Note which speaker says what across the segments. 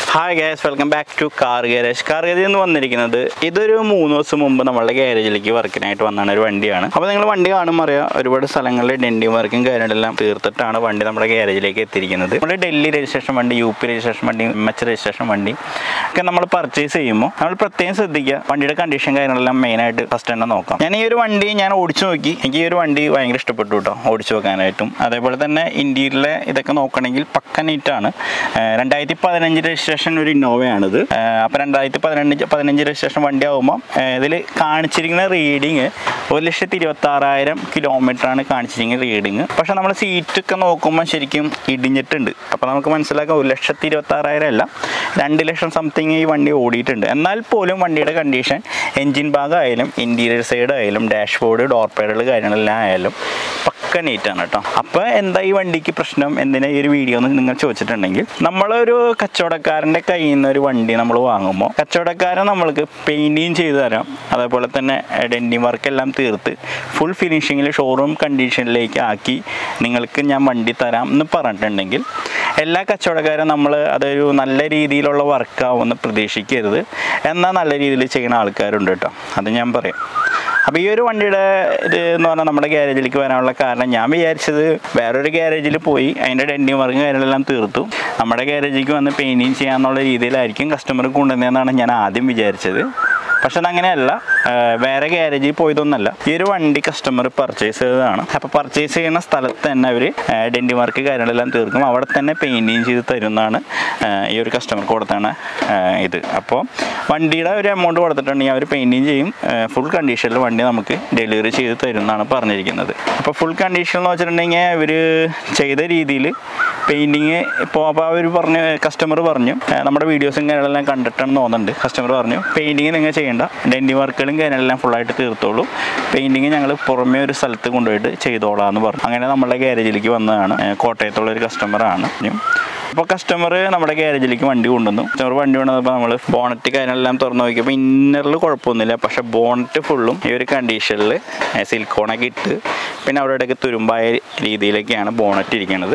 Speaker 1: hi guys welcome back to car garage car garage എന്ന് വന്നിരിക്കുന്നത് ഇതൊരു മൂന്ന് ദിവസം മുമ്പ് നമ്മളുടെ ഗാരേജിലേക്ക് വർക്കിനായിട്ട് വന്നാണ് ഒരു വണ്ടിയാണ് അപ്പോൾ നിങ്ങൾ വണ്ടി കാണുമ്പോൾ അറിയാം ഒരുപാട് സ്ഥലങ്ങളിൽ ഡെൻഡി വർക്കും കാര്യങ്ങളെല്ലാം തീർത്തിട്ടാണ് വണ്ടി നമ്മുടെ ഗാരേജിലേക്ക് എത്തിയിരിക്കുന്നത് നമ്മൾ ഡൽഹി രജിസ്ട്രേഷൻ വണ്ടി യു പി രജിസ്ട്രേഷൻ വണ്ടി എം എച്ച് രജിസ്ട്രേഷൻ വണ്ടി ഒക്കെ നമ്മൾ പർച്ചേസ് ചെയ്യുമ്പോൾ നമ്മൾ പ്രത്യേകം ശ്രദ്ധിക്കുക വണ്ടിയുടെ കണ്ടീഷൻ കാര്യങ്ങളെല്ലാം മെയിനായിട്ട് ഫസ്റ്റ് തന്നെ നോക്കാം ഞാൻ ഈ ഒരു വണ്ടി ഞാൻ ഓടിച്ചു നോക്കി എനിക്ക് ഈ ഒരു വണ്ടി ഭയങ്കര ഇഷ്ടപ്പെട്ടു കേട്ടോ ഓടിച്ചു നോക്കാനായിട്ടും അതേപോലെ തന്നെ ഇന്ത്യയിലെ ഇതൊക്കെ നോക്കണമെങ്കിൽ പക്ക നീറ്റാണ് രണ്ടായിരത്തി പതിനഞ്ച് രജിസ്ട്രേഷൻ ഒരു ഇന്നോവയാണിത് അപ്പോൾ രണ്ടായിരത്തി പതിനഞ്ച് പതിനഞ്ച് രജിസ്ട്രേഷൻ വണ്ടി ആകുമ്പോൾ ഇതിൽ കാണിച്ചിരിക്കുന്ന റീഡിങ് ഒരു ലക്ഷത്തി ഇരുപത്തി ആറായിരം കിലോമീറ്ററാണ് കാണിച്ചിരിക്കുന്ന റീഡിങ് പക്ഷേ നമ്മൾ സീറ്റൊക്കെ നോക്കുമ്പോൾ ശരിക്കും ഇടിഞ്ഞിട്ടുണ്ട് അപ്പോൾ നമുക്ക് മനസ്സിലാക്കാം ഒരു ലക്ഷത്തി ഇരുപത്തി ആറായിരം അല്ല രണ്ട് ലക്ഷം സംതിങ് ഈ വണ്ടി ഓടിയിട്ടുണ്ട് എന്നാൽ പോലും വണ്ടിയുടെ കണ്ടീഷൻ എൻജിൻ ഭാഗമായാലും ഇൻറ്റീരിയർ സൈഡ് ആയാലും ഡാഷ്ബോർഡ് ഡോർ പേഡുകൾ കാര്യങ്ങളെല്ലാം ആയാലും പക്ക നീറ്റാണ് കേട്ടോ അപ്പോൾ എന്താ ഈ വണ്ടിക്ക് പ്രശ്നം എന്തിനാ ഈ ഒരു വീഡിയോ എന്ന് നിങ്ങൾ ചോദിച്ചിട്ടുണ്ടെങ്കിൽ നമ്മളൊരു കച്ചവടക്കാരൻ്റെ കയ്യിൽ നിന്ന് ഒരു വണ്ടി നമ്മൾ വാങ്ങുമ്പോൾ കച്ചവടക്കാരൻ നമ്മൾക്ക് പെയിൻറ്റിങ് ചെയ്തു തരാം അതേപോലെ തന്നെ ഡെൻറ്റിങ് വർക്കെല്ലാം തീർത്ത് ഫുൾ ഫിനിഷിങ്ങിൽ ഷോറൂം കണ്ടീഷനിലേക്ക് ആക്കി നിങ്ങൾക്ക് ഞാൻ വണ്ടി തരാം എന്ന് പറഞ്ഞിട്ടുണ്ടെങ്കിൽ എല്ലാ കച്ചവടക്കാരും നമ്മൾ അതൊരു നല്ല രീതിയിലുള്ള വർക്കാവുമെന്ന് പ്രതീക്ഷിക്കരുത് എന്നാൽ നല്ല രീതിയിൽ ചെയ്യുന്ന ആൾക്കാരുണ്ട് കേട്ടോ അത് ഞാൻ പറയാം അപ്പോൾ ഈ ഒരു വണ്ടിയുടെ ഇത് എന്ന് പറഞ്ഞാൽ നമ്മുടെ ഗ്യാരേജിലേക്ക് വരാനുള്ള കാരണം ഞാൻ വിചാരിച്ചത് വേറൊരു ഗ്യാരേജിൽ പോയി അതിൻ്റെ ഡെൻറ്റിങ് വർക്കും കാര്യങ്ങളെല്ലാം തീർത്തു നമ്മുടെ ഗ്യാരേജിലേക്ക് വന്ന് പെയിൻറ്റിങ് ചെയ്യാന്നുള്ള രീതിയിലായിരിക്കും കസ്റ്റമർ കൊണ്ടുവന്നതെന്നാണ് ഞാൻ ആദ്യം വിചാരിച്ചത് പക്ഷെ അതങ്ങനെയല്ല ആ, വേറെ ഗ്യാരേജിൽ പോയതൊന്നല്ല ഈ ഒരു വണ്ടി കസ്റ്റമർ പർച്ചേസ് ചെയ്തതാണ് അപ്പോൾ പർച്ചേസ് ചെയ്യുന്ന സ്ഥലത്ത് തന്നെ അവർ ഡെൻറ്റി മാർക്ക് കാര്യങ്ങളെല്ലാം തീർക്കും അവിടെ തന്നെ പെയിൻറ്റിങ് ചെയ്ത് തരുന്നതാണ് ആ, ഈ ഒരു കസ്റ്റമർക്ക് കൊടുത്താണ് ആ, ഇത് അപ്പോൾ വണ്ടിയുടെ ഒരു എമൗണ്ട് കൊടുത്തിട്ടുണ്ടെങ്കിൽ അവർ പെയിൻറ്റിങ് ചെയ്യും ഫുൾ കണ്ടീഷനിൽ വണ്ടി നമുക്ക് ഡെലിവറി ചെയ്ത് തരുമെന്നാണ് പറഞ്ഞിരിക്കുന്നത് അപ്പോൾ ഫുൾ കണ്ടീഷൻ എന്ന് വെച്ചിട്ടുണ്ടെങ്കിൽ ഇവർ ചെയ്ത രീതിയിൽ പെയിൻറ്റിങ് ഇപ്പോൾ അപ്പോൾ അവർ പറഞ്ഞു കസ്റ്റമർ പറഞ്ഞു "ഏ, നമ്മുടെ വീഡിയോസും കാര്യങ്ങളെല്ലാം കണ്ടിട്ടാണ് തോന്നുന്നുണ്ട് കസ്റ്റമർ പറഞ്ഞു പെയിൻറ്റിങ് നിങ്ങൾ ചെയ്യേണ്ട ഡെൻറ്റി വർക്കുകളും കാര്യങ്ങളെല്ലാം ഫുള്ളായിട്ട് തീർത്തോളൂ പെയിൻറ്റിങ് ഞങ്ങൾ പുറമേ ഒരു സ്ഥലത്ത് കൊണ്ടുപോയിട്ട് ചെയ്തോളാം എന്ന് പറഞ്ഞു അങ്ങനെ നമ്മുടെ ഗ്യാരേജിലേക്ക് വന്നതാണ് ഏ, കോട്ടയത്തുള്ള ഒരു കസ്റ്റമറാണ് അപ്പോൾ കസ്റ്റമർ നമ്മുടെ ഗ്യാരേജിലേക്ക് വണ്ടി കൊണ്ടുവന്നു കസ്റ്റമർ വണ്ടി കൊണ്ടുവന്നപ്പോൾ നമ്മൾ ബോണറ്റ് കാര്യങ്ങളെല്ലാം തുറന്നു നോക്കിയപ്പോൾ ഇന്നറിൽ കുഴപ്പമൊന്നുമില്ല പക്ഷേ ബോണറ്റ് ഫുള്ളും ഈ ഒരു കണ്ടീഷനിൽ സിൽക്കോണൊക്കെ ഇട്ട് പിന്നെ അവിടെ ഇടയ്ക്ക് തുരുമ്പായ രീതിയിലൊക്കെയാണ് ബോണറ്റ് ഇരിക്കുന്നത്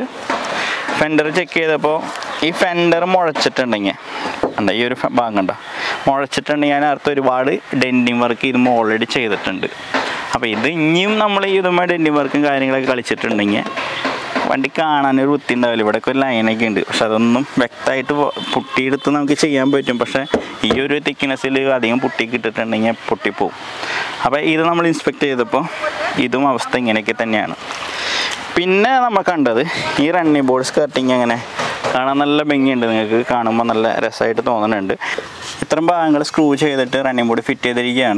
Speaker 1: ഫെൻഡർ ചെക്ക് ചെയ്തപ്പോൾ ഈ ഫെൻഡർ മുഴച്ചിട്ടുണ്ടെങ്കിൽ ഉണ്ട് ഈ ഒരു ഫ- ഭാഗം കണ്ട മുഴച്ചിട്ടുണ്ടെങ്കിൽ അതിനകത്ത് ഒരുപാട് ഡെൻറ്റിങ് വർക്ക് ഇതുമ്പോൾ ഓൾറെഡി ചെയ്തിട്ടുണ്ട് അപ്പോൾ ഇത് ഇനിയും നമ്മൾ ഈ ഇതുമ്പോൾ ഡെൻറ്റിങ് വർക്കും കാര്യങ്ങളൊക്കെ കളിച്ചിട്ടുണ്ടെങ്കിൽ വണ്ടി കാണാനൊരു വൃത്തി ഉണ്ടാവില്ല ഇവിടെയൊക്കെ ഒരു ലൈനൊക്കെ ഉണ്ട് പക്ഷെ അതൊന്നും വ്യക്തമായിട്ട് പൊ- പുട്ടിയെടുത്ത് നമുക്ക് ചെയ്യാൻ പറ്റും പക്ഷേ ഈ ഒരു തിക്നെസ്സിൽ അധികം പുട്ടി കിട്ടിട്ടുണ്ടെങ്കിൽ പൊട്ടിപ്പോവും അപ്പോൾ ഇത് നമ്മൾ ഇൻസ്പെക്ട് ചെയ്തപ്പോൾ ഇതും അവസ്ഥ ഇങ്ങനെയൊക്കെ തന്നെയാണ് പിന്നെ നമ്മൾ കണ്ടത് ഈ റണ്ണിങ് ബോർഡ് സ്കർട്ടിങ് അങ്ങനെ കാണാൻ നല്ല ഭംഗിയുണ്ട് നിങ്ങൾക്ക് കാണുമ്പോൾ നല്ല രസമായിട്ട് തോന്നുന്നുണ്ട് ഇത്രയും ഭാഗങ്ങൾ സ്ക്രൂ ചെയ്തിട്ട് റണ്ണിങ് ബോർഡ് ഫിറ്റ് ചെയ്തിരിക്കുകയാണ്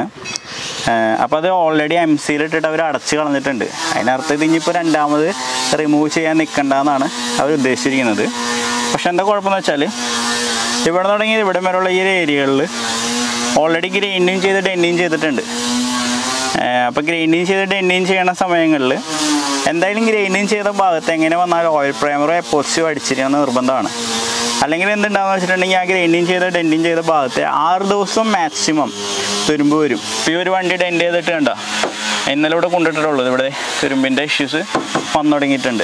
Speaker 1: അപ്പോൾ അത് ഓൾറെഡി എം സിയിൽ ഇട്ടിട്ട് അവർ അടച്ച് കളഞ്ഞിട്ടുണ്ട് അതിനർത്ഥം ഇത് ഇനിയിപ്പോൾ രണ്ടാമത് റിമൂവ് ചെയ്യാൻ നിൽക്കണ്ടെന്നാണ് അവർ ഉദ്ദേശിച്ചിരിക്കുന്നത് പക്ഷെ എന്താ കുഴപ്പമെന്ന് വെച്ചാൽ ഇവിടെ തുടങ്ങി ഇവിടെ വരെയുള്ള ഈ ഒരു ഏരിയകളിൽ ഓൾറെഡി ഗ്രൈൻഡിങ് ചെയ്ത് ഡെൻഡിങ് ചെയ്തിട്ടുണ്ട് അപ്പോൾ ഗ്രൈൻഡിങ് ചെയ്ത് ഡെൻഡിങ് ചെയ്യണ സമയങ്ങളിൽ എന്തായാലും ഗ്രൈൻഡിങ് ചെയ്ത ഭാഗത്ത് എങ്ങനെ വന്നാലും ഓയിൽ പ്രൈമറോ എപ്പോസിയോ അടിച്ചിരിക്കണം നിർബന്ധമാണ് അല്ലെങ്കിൽ എന്തുണ്ടാവുന്ന വെച്ചിട്ടുണ്ടെങ്കിൽ ആ ഗ്രൈൻഡിങ് ചെയ്ത ഡെൻഡിങ് ചെയ്ത ഭാഗത്തെ ആറ് ദിവസം മാക്സിമം തുരുമ്പ് വരും ഇപ്പോൾ ഈ ഒരു വണ്ടി ഡെൻഡ് ചെയ്തിട്ട് കണ്ട ഇന്നലെ ഇവിടെ കൊണ്ടിട്ടുള്ളത് ഇവിടെ തുരുമ്പിൻ്റെ ഇഷ്യൂസ് വന്നു തുടങ്ങിയിട്ടുണ്ട്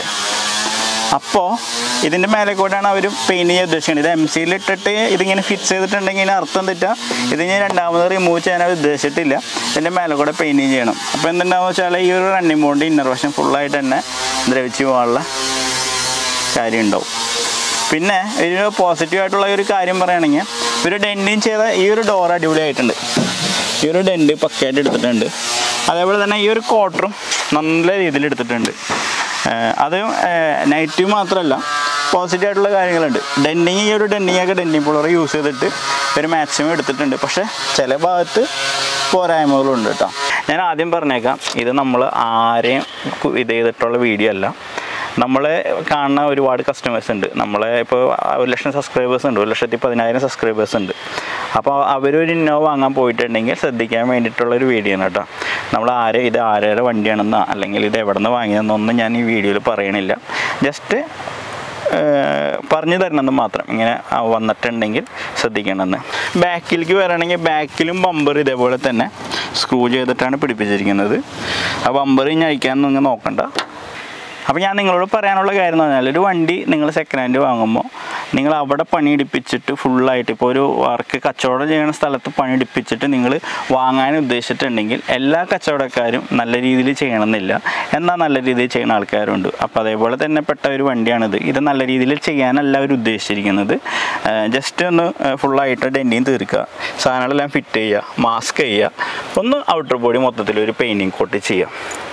Speaker 1: അപ്പോൾ ഇതിൻ്റെ മേലെ കൂടെയാണ് അവർ പെയിൻറ്റ് ചെയ്യാൻ ഉദ്ദേശിക്കുന്നത് ഇത് എം സിയിൽ ഇട്ടിട്ട് ഇതിങ്ങനെ ഫിക്സ് ചെയ്തിട്ടുണ്ടെങ്കിൽ ഇതിന് അർത്ഥം തെറ്റാ ഇത് ഞാൻ രണ്ടാമത് റിമൂവ് ചെയ്യാൻ അവർ ഉദ്ദേശിച്ചിട്ടില്ല ഇതിൻ്റെ മേലെ കൂടെ പെയിൻറ്റിങ് ചെയ്യണം അപ്പോൾ എന്തുണ്ടാവുക വെച്ചാൽ ഈ ഒരു റണ്ണിങ് ബോണ്ട് ഇന്നർ വശം ഫുള്ളായിട്ട് തന്നെ ദ്രവിച്ച് പോകാനുള്ള കാര്യം ഉണ്ടാവും പിന്നെ ഒരു പോസിറ്റീവ് ആയിട്ടുള്ള ഒരു കാര്യം പറയുകയാണെങ്കിൽ ഒരു ഡെൻറ്റിങ് ചെയ്ത ഈ ഒരു ഡോർ അടിപൊളിയായിട്ടുണ്ട് ഈ ഒരു ഡെൻറ്റ് പക്കയായിട്ട് എടുത്തിട്ടുണ്ട് അതേപോലെ തന്നെ ഈ ഒരു ക്വാർട്ടറും നല്ല രീതിയിൽ എടുത്തിട്ടുണ്ട് ഏഹ് അത് നെഗറ്റീവ് മാത്രമല്ല പോസിറ്റീവ് ആയിട്ടുള്ള കാര്യങ്ങളുണ്ട് ഡെൻറ്റിങ് ഈ ഒരു ഡെൻറ്റിങ് ഒക്കെ ഡെൻറ്റിങ് പുളർ യൂസ് ചെയ്തിട്ട് ഒരു മാക്സിമം എടുത്തിട്ടുണ്ട് പക്ഷേ ചില ഭാഗത്ത് പോരായ്മകളുണ്ട് കേട്ടോ ഞാൻ ആദ്യം പറഞ്ഞേക്കാം ഇത് നമ്മൾ ആരെയും കു- ഇത് ചെയ്തിട്ടുള്ള വീഡിയോ അല്ല നമ്മളെ കാണുന്ന ഒരുപാട് കസ്റ്റമേഴ്സ് ഉണ്ട് നമ്മളെ ഇപ്പോൾ ഒരു ലക്ഷം സബ്സ്ക്രൈബേഴ്സ് ഉണ്ട് ഒരു ലക്ഷത്തി പതിനായിരം സബ്സ്ക്രൈബേഴ്സ് ഉണ്ട് അപ്പോൾ അവരൊരു ഇന്നോവ വാങ്ങാൻ പോയിട്ടുണ്ടെങ്കിൽ ശ്രദ്ധിക്കാൻ വേണ്ടിയിട്ടുള്ള ഒരു വീഡിയോ ആണ് കേട്ടോ നമ്മൾ ആരെ ഇത് ആരുടെ വണ്ടിയാണെന്നോ അല്ലെങ്കിൽ ഇത് എവിടെ നിന്ന് വാങ്ങിയതെന്നൊന്നും ഞാൻ ഈ വീഡിയോയിൽ പറയണില്ല ജസ്റ്റ് പറഞ്ഞു തരണമെന്ന് മാത്രം ഇങ്ങനെ ആ, വന്നിട്ടുണ്ടെങ്കിൽ ശ്രദ്ധിക്കണമെന്ന് ബാക്കിലേക്ക് വരണമെങ്കിൽ ബാക്കിലും ബമ്പർ ഇതേപോലെ തന്നെ സ്ക്രൂ ചെയ്തിട്ടാണ് പിടിപ്പിച്ചിരിക്കുന്നത് ആ ബമ്പർ ഇനി അഴിക്കാനൊന്നും ഇങ്ങനെ നോക്കണ്ട അപ്പോൾ ഞാൻ നിങ്ങളോട് പറയാനുള്ള കാര്യം എന്ന് പറഞ്ഞാൽ ഒരു വണ്ടി നിങ്ങൾ സെക്കൻഡ് ഹാൻഡ് വാങ്ങുമ്പോൾ നിങ്ങൾ അവിടെ പണിയെടുപ്പിച്ചിട്ട് ഫുള്ളായിട്ട് ഇപ്പോൾ ഒരു വർക്ക് കച്ചവടം ചെയ്യുന്ന സ്ഥലത്ത് പണിയെടുപ്പിച്ചിട്ട് നിങ്ങൾ വാങ്ങാൻ ഉദ്ദേശിച്ചിട്ടുണ്ടെങ്കിൽ എല്ലാ കച്ചവടക്കാരും നല്ല രീതിയിൽ ചെയ്യണമെന്നില്ല എന്നാൽ നല്ല രീതിയിൽ ചെയ്യുന്ന ആൾക്കാരുണ്ട് അപ്പോൾ അതേപോലെ തന്നെ പെട്ട ഒരു വണ്ടിയാണിത് ഇത് നല്ല രീതിയിൽ ചെയ്യാനല്ല അവർ ഉദ്ദേശിച്ചിരിക്കുന്നത് ജസ്റ്റ് ഒന്ന് ഫുള്ളായിട്ട് ഡെൻറ്റിങ് തീർക്കുക സാധനങ്ങളെല്ലാം ഫിറ്റ് ചെയ്യുക മാസ്ക് ചെയ്യുക ഒന്ന് ഔട്ടർ ബോഡി മൊത്തത്തിൽ ഒരു പെയിൻറ്റിങ് കോട്ട് ചെയ്യുക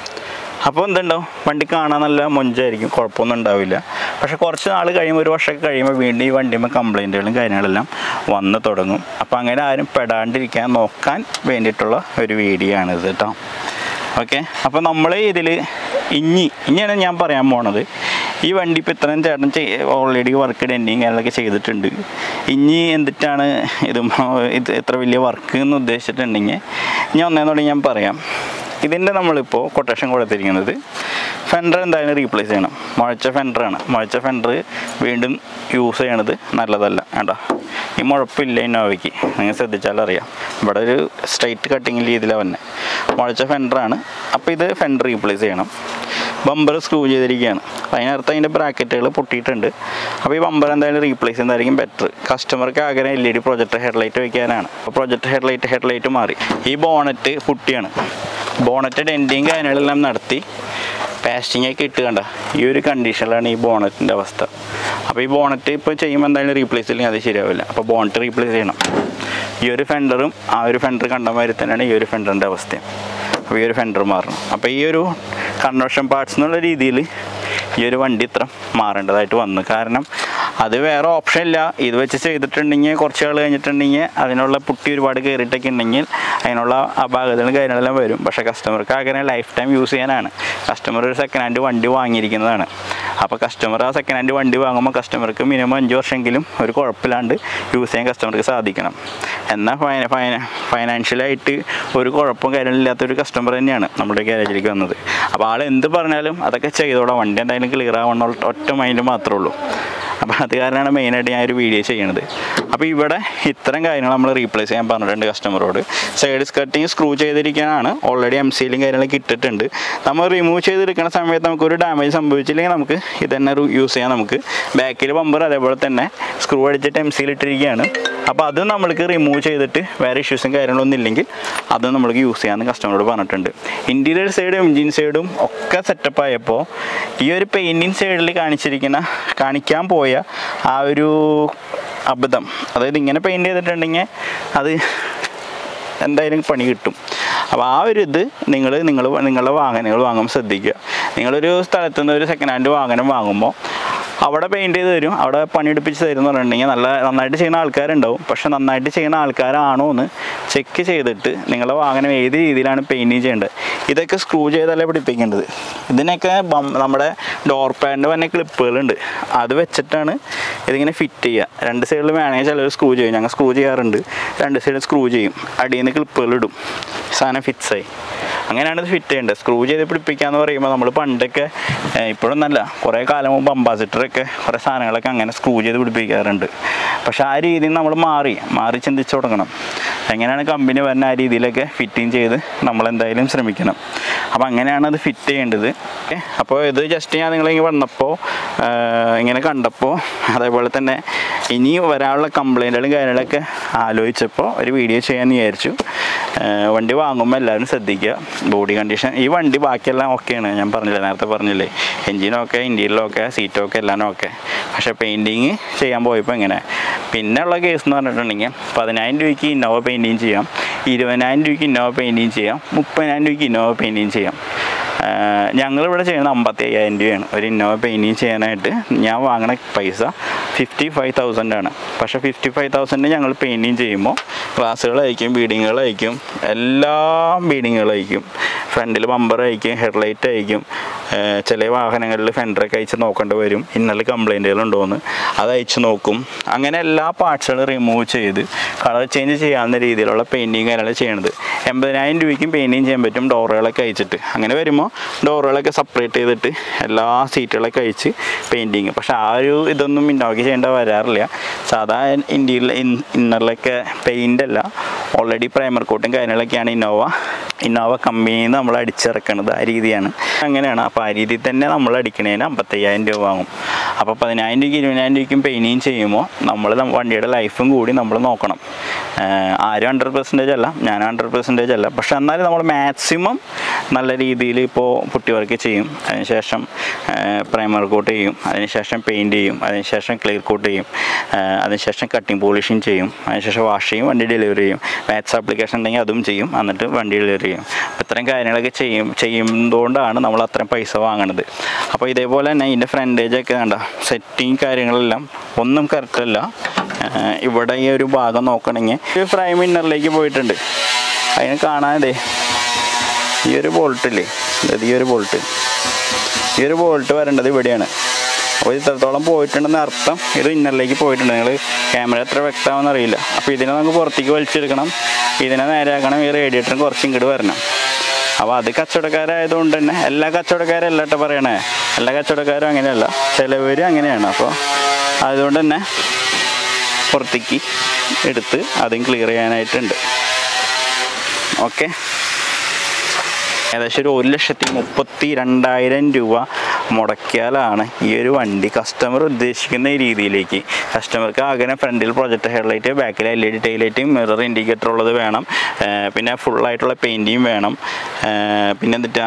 Speaker 1: അപ്പോൾ എന്തുണ്ടാവും വണ്ടി കാണാൻ നല്ല മൊഞ്ചായിരിക്കും കുഴപ്പമൊന്നും ഉണ്ടാവില്ല പക്ഷെ കുറച്ച് നാൾ കഴിയുമ്പോൾ ഒരു വർഷമൊക്കെ കഴിയുമ്പോൾ വീണ്ടും ഈ വണ്ടിയുമ്പോൾ കംപ്ലൈൻറ്റുകളും കാര്യങ്ങളെല്ലാം വന്ന് തുടങ്ങും അപ്പോൾ അങ്ങനെ ആരും പെടാണ്ടിരിക്കാൻ നോക്കാൻ വേണ്ടിയിട്ടുള്ള ഒരു വീഡിയോ ആണിത് കേട്ടോ ഓക്കെ അപ്പോൾ നമ്മൾ ഇതിൽ ഇനി ഇനിയാണ് ഞാൻ പറയാൻ പോണത് ഈ വണ്ടി ഇപ്പോൾ ഇത്രയും ചേട്ടൻ ഓൾറെഡി വർക്ക് ഡെൻഡിങ് കാര്യങ്ങളൊക്കെ ചെയ്തിട്ടുണ്ട് ഇനി എന്തിട്ടാണ് ഇത് മോ- ഇത് ഇത്ര വലിയ വർക്ക് എന്ന് ഉദ്ദേശിച്ചിട്ടുണ്ടെങ്കിൽ ഞാൻ ഒന്നേന്നോട് ഞാൻ പറയാം ഇതിൻ്റെ നമ്മളിപ്പോൾ കൊട്ടേഷൻ കൊടുത്തിരിക്കുന്നത് ഫെൻഡർ എന്തായാലും റീപ്ലേസ് ചെയ്യണം മുഴച്ച ഫെൻഡറാണ് മുഴച്ച ഫെൻഡർ വീണ്ടും യൂസ് ചെയ്യണത് നല്ലതല്ല വേണ്ട ഈ മുഴപ്പില്ല ഇന്നോവയ്ക്ക് നിങ്ങൾ ശ്രദ്ധിച്ചാൽ അറിയാം ഇവിടെ ഒരു സ്ട്രൈറ്റ് കട്ടിങ് രീതിയിലാണ് വന്നെ മുഴച്ച ഫെൻഡറാണ് അപ്പോൾ ഇത് ഫെൻഡർ റീപ്ലേസ് ചെയ്യണം ബമ്പർ സ്ക്രൂ ചെയ്തിരിക്കുകയാണ് അപ്പോൾ അതിനർത്ഥം അതിൻ്റെ ബ്രാക്കറ്റുകൾ പൊട്ടിയിട്ടുണ്ട് അപ്പോൾ ഈ ബമ്പർ എന്തായാലും റീപ്ലേസ് ചെയ്യുന്നതായിരിക്കും ബെറ്റർ കസ്റ്റമർക്ക് ആഗ്രഹം L E D projector headlight വയ്ക്കാനാണ് അപ്പോൾ പ്രൊജക്ടർ ഹെഡ്ലൈറ്റ് ഹെഡ്ലൈറ്റ് മാറി ഈ ബോണറ്റ് പൊട്ടിയാണ് ബോണറ്റ് ഡെൻറ്റിങ് കാര്യങ്ങളെല്ലാം നടത്തി പാസ്റ്റിംഗ് ഒക്കെ ഇട്ട് കണ്ട ഈ ഒരു കണ്ടീഷനിലാണ് ഈ ബോണറ്റിൻ്റെ അവസ്ഥ അപ്പോൾ ഈ ബോണറ്റ് ഇപ്പോൾ ചെയ്യുമ്പോൾ എന്തായാലും റീപ്ലേസ് ഇല്ലെങ്കിൽ അത് ശരിയാവില്ല അപ്പോൾ ബോണറ്റ് റീപ്ലേസ് ചെയ്യണം ഈ ഒരു ഫെൻഡറും ആ ഒരു ഫെൻഡർ കണ്ട മാതിരി തന്നെയാണ് ഈ ഒരു ഫെൻഡറിൻ്റെ അവസ്ഥയും അപ്പോൾ ഈ ഒരു ഫെൻഡർ മാറണം അപ്പോൾ ഈ ഒരു കൺവെർഷൻ പാർട്സ് എന്നുള്ള രീതിയിൽ ഈ ഒരു വണ്ടി ഇത്ര മാറേണ്ടതായിട്ട് വന്നു കാരണം അത് വേറെ ഓപ്ഷൻ ഇല്ല ഇത് വെച്ച് ചെയ്തിട്ടുണ്ടെങ്കിൽ കുറച്ച് ആൾ കഴിഞ്ഞിട്ടുണ്ടെങ്കിൽ അതിനുള്ള പുട്ടി ഒരുപാട് കയറിയിട്ടൊക്കെ ഉണ്ടെങ്കിൽ അതിനുള്ള അപാകതകളും കാര്യങ്ങളെല്ലാം വരും പക്ഷേ കസ്റ്റമർക്ക് ആഗ്രഹം ലൈഫ് ടൈം യൂസ് ചെയ്യാനാണ് കസ്റ്റമർ ഒരു സെക്കൻഡ് ഹാൻഡ് വണ്ടി വാങ്ങിയിരിക്കുന്നതാണ് അപ്പോൾ കസ്റ്റമർ ആ സെക്കൻഡ് ഹാൻഡ് വണ്ടി വാങ്ങുമ്പോൾ കസ്റ്റമർക്ക് മിനിമം അഞ്ച് വർഷമെങ്കിലും ഒരു കുഴപ്പമില്ലാണ്ട് യൂസ് ചെയ്യാൻ കസ്റ്റമർക്ക് സാധിക്കണം എന്നാൽ ഫൈന ഫൈന ഫൈനാൻഷ്യലായിട്ട് ഒരു കുഴപ്പവും കാര്യങ്ങളില്ലാത്ത ഒരു കസ്റ്റമർ തന്നെയാണ് നമ്മുടെ ഗ്യാരേജിലേക്ക് വന്നത് അപ്പോൾ ആൾ എന്ത് പറഞ്ഞാലും അതൊക്കെ ചെയ്തോളാം വണ്ടി എന്തായാലും ക്ലിയർ ആവണം ഒറ്റ മൈൻഡ് മാത്രമേ ഉള്ളൂ അപ്പോൾ അത് കാരണമാണ് മെയിനായിട്ട് ഞാൻ ഒരു വീഡിയോ ചെയ്യണത് അപ്പോൾ ഇവിടെ ഇത്തരം കാര്യങ്ങൾ നമ്മൾ റീപ്ലേസ് ചെയ്യാൻ പറഞ്ഞിട്ടുണ്ട് കസ്റ്റമറോട് സൈഡ് സ്കർട്ടിങ് സ്ക്രൂ ചെയ്തിരിക്കാനാണ് ഓൾറെഡി എം സിയിലും കാര്യങ്ങളൊക്കെ ഇട്ടിട്ടുണ്ട് നമ്മൾ റിമൂവ് ചെയ്തെടുക്കുന്ന സമയത്ത് നമുക്ക് ഒരു ഡാമേജ് സംഭവിച്ചില്ലെങ്കിൽ നമുക്ക് ഇത് തന്നെ യൂസ് ചെയ്യാം നമുക്ക് ബാക്കിൽ ബമ്പർ അതേപോലെ തന്നെ സ്ക്രൂ അടിച്ചിട്ട് എം സിയിൽ ഇട്ടിരിക്കുകയാണ് അപ്പോൾ അത് നമ്മൾക്ക് റിമൂവ് ചെയ്തിട്ട് വേറെ ഇഷ്യൂസും കാര്യങ്ങളൊന്നും ഇല്ലെങ്കിൽ അത് നമ്മൾക്ക് യൂസ് ചെയ്യാമെന്ന് കസ്റ്റമറോട് പറഞ്ഞിട്ടുണ്ട് ഇൻറ്റീരിയർ സൈഡും എൻജിൻ സൈഡും ഒക്കെ സെറ്റപ്പ് ആയപ്പോൾ ഈ ഒരു പെയിൻറ്റിങ് സൈഡിൽ കാണിച്ചിരിക്കുന്ന കാണിക്കാൻ പോയ ആ ഒരു അബദ്ധം അതായത് ഇങ്ങനെ പെയിൻറ് ചെയ്തിട്ടുണ്ടെങ്കിൽ അത് എന്തായാലും പണി കിട്ടും അപ്പോൾ ആ ഒരു ഇത് നിങ്ങൾ നിങ്ങൾ നിങ്ങളുടെ വാഹനങ്ങൾ വാങ്ങുമ്പോൾ ശ്രദ്ധിക്കുക നിങ്ങളൊരു സ്ഥലത്ത് നിന്ന് ഒരു സെക്കൻഡ് ഹാൻഡ് വാഹനം വാങ്ങുമ്പോൾ അവിടെ പെയിൻറ് ചെയ്ത് തരും അവിടെ പണിയെടുപ്പിച്ച് തരും എന്ന് പറഞ്ഞിട്ടുണ്ടെങ്കിൽ നല്ല നന്നായിട്ട് ചെയ്യുന്ന ആൾക്കാരുണ്ടാവും പക്ഷെ നന്നായിട്ട് ചെയ്യുന്ന ആൾക്കാരാണോ എന്ന് ചെക്ക് ചെയ്തിട്ട് നിങ്ങളുടെ വാഹനം ഏത് രീതിയിലാണ് പെയിൻറ്റിങ് ചെയ്യേണ്ടത് ഇതൊക്കെ സ്ക്രൂ ചെയ്തല്ലേ പിടിപ്പിക്കേണ്ടത് ഇതിനൊക്കെ ബം- നമ്മുടെ ഡോർ പാഡിൻ്റെ തന്നെ ക്ലിപ്പുകളുണ്ട് അത് വെച്ചിട്ടാണ് ഇതിങ്ങനെ ഫിറ്റ് ചെയ്യുക രണ്ട് സൈഡിൽ വേണമെങ്കിൽ ചിലർ സ്ക്രൂ ചെയ്യും ഞങ്ങൾ സ്ക്രൂ ചെയ്യാറുണ്ട് രണ്ട് സൈഡിൽ സ്ക്രൂ ചെയ്യും അടിയിൽ നിന്ന് ക്ലിപ്പുകൾ ഇടും സാധനം ഫിക്സായി അങ്ങനെയാണ് ഇത് ഫിറ്റ് ചെയ്യേണ്ടത് സ്ക്രൂ ചെയ്ത് പിടിപ്പിക്കാന്ന് പറയുമ്പോൾ നമ്മൾ പണ്ടൊക്കെ ഏഹ്, ഇപ്പോഴൊന്നല്ല കുറേ കാലം മുമ്പ് അംബാസിഡറൊക്കെ കുറേ സാധനങ്ങളൊക്കെ അങ്ങനെ സ്ക്രൂ ചെയ്ത് പിടിപ്പിക്കാറുണ്ട് പക്ഷെ ആ രീതിയിൽ നമ്മൾ മാറി മാറി ചിന്തിച്ചു തുടങ്ങണം എങ്ങനെയാണ് കമ്പനി വരുന്ന ആ രീതിയിലൊക്കെ ഫിറ്റിങ് ചെയ്ത് നമ്മൾ എന്തായാലും ശ്രമിക്കണം അപ്പോൾ അങ്ങനെയാണ് അത് ഫിറ്റ് ചെയ്യേണ്ടത് ഓക്കെ അപ്പോൾ ഇത് ജസ്റ്റ് ഞാൻ നിങ്ങളിങ്ങനെ വന്നപ്പോൾ ആഹ്, ഇങ്ങനെ കണ്ടപ്പോൾ അതേപോലെ തന്നെ ഇനി വരാനുള്ള കംപ്ലൈൻറ്റുകളും കാര്യങ്ങളൊക്കെ ആലോചിച്ചപ്പോൾ ഒരു വീഡിയോ ചെയ്യാമെന്ന് വിചാരിച്ചു ആഹ്, വണ്ടി വാങ്ങുമ്പോൾ എല്ലാവരും ശ്രദ്ധിക്കുക ബോഡി കണ്ടീഷൻ ഈ വണ്ടി ബാക്കിയെല്ലാം ഓക്കെയാണ് ഞാൻ പറഞ്ഞില്ലേ നേരത്തെ പറഞ്ഞില്ലേ എൻജിനൊക്കെ ഇൻറ്റീരിയലൊക്കെ സീറ്റൊക്കെ എല്ലാം ഓക്കെ പക്ഷേ പെയിൻറ്റിങ് ചെയ്യാൻ പോയപ്പോൾ ഇങ്ങനെ പിന്നെ ഉള്ള കേസ് എന്ന് പറഞ്ഞിട്ടുണ്ടെങ്കിൽ പതിനായിരം രൂപയ്ക്ക് ഇന്നോവ പെയിൻറ്റിങ് ചെയ്യാം ഇരുപതിനായിരം രൂപയ്ക്ക് ഇന്നോവ പെയിൻറ്റിങ് ചെയ്യാം മുപ്പതിനായിരം രൂപയ്ക്ക് ഇന്നോവ പെയിൻറ്റിങ് ചെയ്യാം ആഹ് ഞങ്ങളിവിടെ ചെയ്യുന്നത് അമ്പത്തി അയ്യായിരം രൂപയാണ് ഒരു ഇന്നോവ പെയിൻറ്റിങ് ചെയ്യാനായിട്ട് ഞാൻ വാങ്ങണ പൈസ ഫിഫ്റ്റി ഫൈവ് തൗസൻഡ് ആണ് പക്ഷേ ഫിഫ്റ്റി ഫൈവ് തൗസൻഡ് ഞങ്ങൾ പെയിൻറ്റിങ് ചെയ്യുമ്പോൾ ഗ്ലാസ്സുകളയക്കും ബീഡിങ്ങുകളയക്കും എല്ലാ ബീഡിങ്ങുകളയക്കും ഫ്രണ്ടിൽ ബമ്പർ അയക്കും ഹെഡ്ലൈറ്റ് അയക്കും ഏഹ് ചില വാഹനങ്ങളിൽ ഫെൻഡറൊക്കെ അയച്ച് നോക്കേണ്ടി വരും ഇന്നലെ കംപ്ലൈൻറ്റുകളുണ്ടോയെന്ന് അത് അയച്ച് നോക്കും അങ്ങനെ എല്ലാ പാർട്സുകളും റിമൂവ് ചെയ്ത് കളർ ചേഞ്ച് ചെയ്യാവുന്ന രീതിയിലുള്ള പെയിൻറ്റിങ് കാര്യങ്ങൾ ചെയ്യണത് എൺപതിനായിരം രൂപയ്ക്കും പെയിൻറ്റിങ് ചെയ്യാൻ പറ്റും ഡോറുകളൊക്കെ അയച്ചിട്ട് അങ്ങനെ വരുമ്പോൾ ഡോറുകളൊക്കെ സെപ്പറേറ്റ് ചെയ്തിട്ട് എല്ലാ സീറ്റുകളൊക്കെ അയച്ച് പെയിൻറ്റിങ് പക്ഷെ ആ ഒരു ഇതൊന്നും ഇന്നോക്കി ചെയ്യേണ്ട വരാറില്ല സാധാ ഇന്ത്യയിൽ ഇന്നറിലൊക്കെ പെയിൻ്റ് അല്ല ഓൾറെഡി പ്രൈമർ കോട്ടും കാര്യങ്ങളൊക്കെയാണ് ഇന്നോവ ഇന്നോവ കമ്പനിയിൽ നിന്ന് നമ്മൾ അടിച്ചിറക്കണത് ആ രീതിയാണ് അങ്ങനെയാണ് അപ്പോൾ ആ രീതിയിൽ തന്നെ നമ്മൾ അടിക്കണതിന് അമ്പത്തയ്യായിരം രൂപ വാങ്ങും അപ്പോൾ പതിനായിരം രൂപയ്ക്ക് ഇരുപതിനായിരം രൂപയ്ക്കും പെയിൻറ്റിങ് ചെയ്യുമ്പോൾ നമ്മൾ വണ്ടിയുടെ ലൈഫും കൂടി നമ്മൾ നോക്കണം ഏഹ് ആരും ഹൺഡ്രഡ് പെർസെൻറ്റേജ് അല്ല ഞാൻ ഹൺഡ്രഡ് പെർസെൻറ്റേജ് അല്ല പക്ഷെ എന്നാലും നമ്മൾ മാക്സിമം നല്ല രീതിയിൽ ഇപ്പോൾ പുട്ടി വർക്ക് ചെയ്യും അതിനുശേഷം പ്രൈമർ കോട്ട് ചെയ്യും അതിനുശേഷം പെയിൻറ്റ് ചെയ്യും അതിനുശേഷം ക്ലിയർ കോട്ട് ചെയ്യും ഏഹ് അതിനുശേഷം കട്ടിങ് പോളിഷിങ് ചെയ്യും അതിനുശേഷം വാഷ് ചെയ്യും വണ്ടി ഡെലിവറി ചെയ്യും മാത്സ് ആപ്ലിക്കേഷൻ ഉണ്ടെങ്കിൽ അതും ചെയ്യും എന്നിട്ട് വണ്ടി ഡെലിവറി ചെയ്യും അപ്പോൾ ഇത്രയും കാര്യങ്ങളൊക്കെ ചെയ്യും ചെയ്യുന്നതുകൊണ്ടാണ് നമ്മൾ അത്രയും പൈസ വാങ്ങണത് അപ്പോൾ ഇതേപോലെ തന്നെ ഇതിൻ്റെ ഫ്രണ്ടേജ് ഒക്കെ വേണ്ട സെറ്റിങ് കാര്യങ്ങളെല്ലാം ഒന്നും കറക്റ്റ് അല്ല ഏഹ് ഇവിടെ ഈ ഒരു ഭാഗം നോക്കണമെങ്കിൽ ഈ ഫ്രൈം ഇന്നറിലേക്ക് പോയിട്ടുണ്ട് അതിന് കാണാതെ ഈ ഒരു ബോൾട്ടില്ലേ ഇത് ഈ ഒരു ബോൾട്ട് ഈ ഒരു ബോൾട്ട് വരേണ്ടത് ഇവിടെയാണ് അപ്പോൾ ഇത്രത്തോളം പോയിട്ടുണ്ടെന്ന് അർത്ഥം ഇത് ഇന്നറിലേക്ക് പോയിട്ടുണ്ട് നിങ്ങൾ ക്യാമറ എത്ര വ്യക്തമാണെന്ന് അറിയില്ല അപ്പോൾ ഇതിനെ നമുക്ക് പുറത്തേക്ക് വലിച്ചെടുക്കണം ഇതിനെ നേരെയാക്കണം ഈ റേഡിയേറ്ററിന് കുറച്ച് ഇങ്ങോട്ട് വരണം അപ്പോൾ അത് കച്ചവടക്കാരായതുകൊണ്ട് തന്നെ എല്ലാ കച്ചവടക്കാരും അല്ല കേട്ടോ പറയണേ എല്ലാ കച്ചവടക്കാരും അങ്ങനെയല്ല ചിലവർ അങ്ങനെയാണ് അപ്പോൾ അതുകൊണ്ട് തന്നെ പുറത്തേക്ക് എടുത്ത് അതും ക്ലിയർ ചെയ്യാനായിട്ടുണ്ട് ഓക്കെ ഏകദേശം ഒരു ഒരു ലക്ഷത്തി മുപ്പത്തി രണ്ടായിരം രൂപ മുടക്കിയാലാണ് ഈ ഒരു വണ്ടി കസ്റ്റമർ ഉദ്ദേശിക്കുന്ന രീതിയിലേക്ക് കസ്റ്റമർക്ക് ആഗ്രഹം ഫ്രണ്ടിൽ പ്രൊജക്ട് ഹെഡ്ലൈറ്റ് ബാക്കിൽ L E D taillight mirror indicator ഉള്ളത് വേണം ഏർ പിന്നെ ഫുള്ളായിട്ടുള്ള പെയിൻറ്റിങ് വേണം ഏർ പിന്നെ എന്നിട്ടാ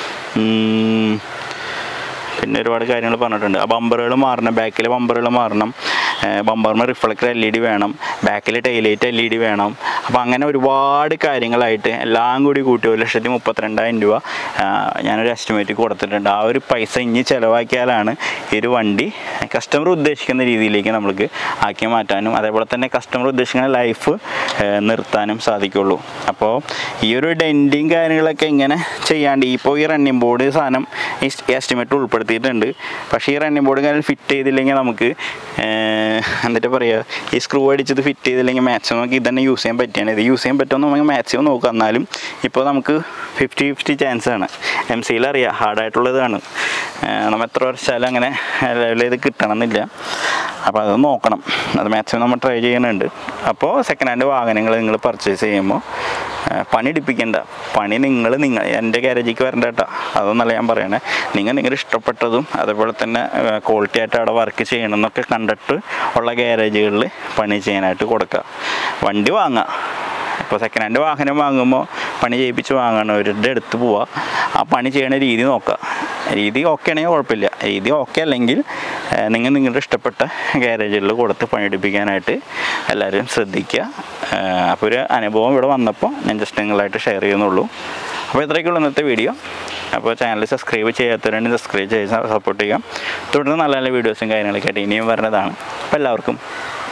Speaker 1: ഉം, പിന്നെ ഒരുപാട് കാര്യങ്ങൾ പറഞ്ഞിട്ടുണ്ട് ആ ബമ്പറുകൾ മാറണം ബാക്കിലെ ബമ്പറുകൾ മാറണം ബമ്പറിന് റിഫ്ലക്ടർ എൽ ഇ ഡി വേണം ബാക്കിൽ ടൈലൈറ്റ് എൽ ഇ ഡി വേണം അപ്പോൾ അങ്ങനെ ഒരുപാട് കാര്യങ്ങളായിട്ട് എല്ലാം കൂടി കൂട്ടി ഒരു ലക്ഷത്തി മുപ്പത്തിരണ്ടായിരം രൂപ ആ, ഞാനൊരു എസ്റ്റിമേറ്റ് കൊടുത്തിട്ടുണ്ട് ആ ഒരു പൈസ ഇനി ചിലവാക്കിയാലാണ് ഈ ഒരു വണ്ടി കസ്റ്റമർ ഉദ്ദേശിക്കുന്ന രീതിയിലേക്ക് നമ്മൾക്ക് ആക്കി മാറ്റാനും അതേപോലെ തന്നെ കസ്റ്റമർ ഉദ്ദേശിക്കുന്ന ലൈഫ് നിർത്താനും സാധിക്കുള്ളൂ അപ്പോൾ ഈ ഒരു ഡെൻറ്റിങ് കാര്യങ്ങളൊക്കെ ഇങ്ങനെ ചെയ്യാണ്ട് ഇപ്പോൾ ഈ റണ്ണിങ് ബോർഡ് സാധനം ഈ എസ്റ്റിമേറ്റ് ഉൾപ്പെടുത്തിയിട്ടുണ്ട് പക്ഷേ ഈ റണ്ണിങ് ബോർഡ് കാര്യം ഫിറ്റ് ചെയ്തില്ലെങ്കിൽ നമുക്ക് ഏർ, എന്നിട്ട് പറയുക ഈ സ്ക്രൂ അടിച്ചത് ഫിറ്റ് ചെയ്തില്ലെങ്കിൽ മാക്സിമം നമുക്ക് ഇതന്നെ യൂസ് ചെയ്യാൻ പറ്റിയാണ് ഇത് യൂസ് ചെയ്യാൻ പറ്റുമെന്ന് നമുക്ക് മാക്സിമം നോക്കാം എന്നാലും ഇപ്പോൾ നമുക്ക് ഫിഫ്റ്റി ഫിഫ്റ്റി ചാൻസ് ആണ് എം സിയിൽ അറിയാം ഹാർഡായിട്ടുള്ളതാണ് നമ്മൾ എത്ര വർഷമായാലും അങ്ങനെ ലെവൽ ചെയ്ത് കിട്ടണമെന്നില്ല അപ്പോൾ അത് നോക്കണം അത് മാക്സിമം നമ്മൾ ട്രൈ ചെയ്യുന്നുണ്ട് അപ്പോൾ സെക്കൻഡ് ഹാൻഡ് വാഹനങ്ങൾ നിങ്ങൾ പർച്ചേസ് ചെയ്യുമ്പോൾ പണി എടുപ്പിക്കേണ്ട പണി നിങ്ങൾ നിങ്ങൾ എൻ്റെ ഗാരേജിക്ക് വരണ്ട കേട്ടോ അതൊന്നല്ല ഞാൻ പറയണേ നിങ്ങൾ നിങ്ങളുടെ ഇഷ്ടപ്പെട്ടതും അതേപോലെ തന്നെ ക്വാളിറ്റി ആയിട്ട് അവിടെ വർക്ക് ചെയ്യണം എന്നൊക്കെ കണ്ടിട്ട് ഉള്ള ഗാരേജുകളിൽ പണി ചെയ്യാനായിട്ട് കൊടുക്കുക വണ്ടി വാങ്ങുക ഇപ്പോൾ സെക്കൻഡ് ഹാൻഡ് വാഹനം വാങ്ങുമ്പോൾ പണി ചെയ്യിപ്പിച്ച് വാങ്ങണവരുടെ അടുത്ത് പോവുക ആ പണി ചെയ്യണ രീതി നോക്കുക രീതി ഓക്കെ ആണെങ്കിൽ കുഴപ്പമില്ല രീതി ഓക്കെ അല്ലെങ്കിൽ ഏഹ്, നിങ്ങൾ നിങ്ങളുടെ ഇഷ്ടപ്പെട്ട ഗ്യാരേജുകളിൽ കൊടുത്ത് പണിയെടുപ്പിക്കാനായിട്ട് എല്ലാവരും ശ്രദ്ധിക്കുക ഏഹ്, അപ്പോൾ ഒരു അനുഭവം ഇവിടെ വന്നപ്പോൾ ഞാൻ ജസ്റ്റ് നിങ്ങളായിട്ട് ഷെയർ ചെയ്യുന്നുള്ളൂ അപ്പോൾ ഇത്രയൊക്കെയുള്ള ഇന്നത്തെ വീഡിയോ അപ്പോൾ ചാനൽ സബ്സ്ക്രൈബ് ചെയ്യാത്തവരുണ്ടെങ്കിൽ സബ്സ്ക്രൈബ് ചെയ്ത് സപ്പോർട്ട് ചെയ്യുക തുടർന്ന് നല്ല നല്ല വീഡിയോസും കാര്യങ്ങളൊക്കെ ആയിട്ട് ഇനിയും വരുന്നതാണ് അപ്പോൾ എല്ലാവർക്കും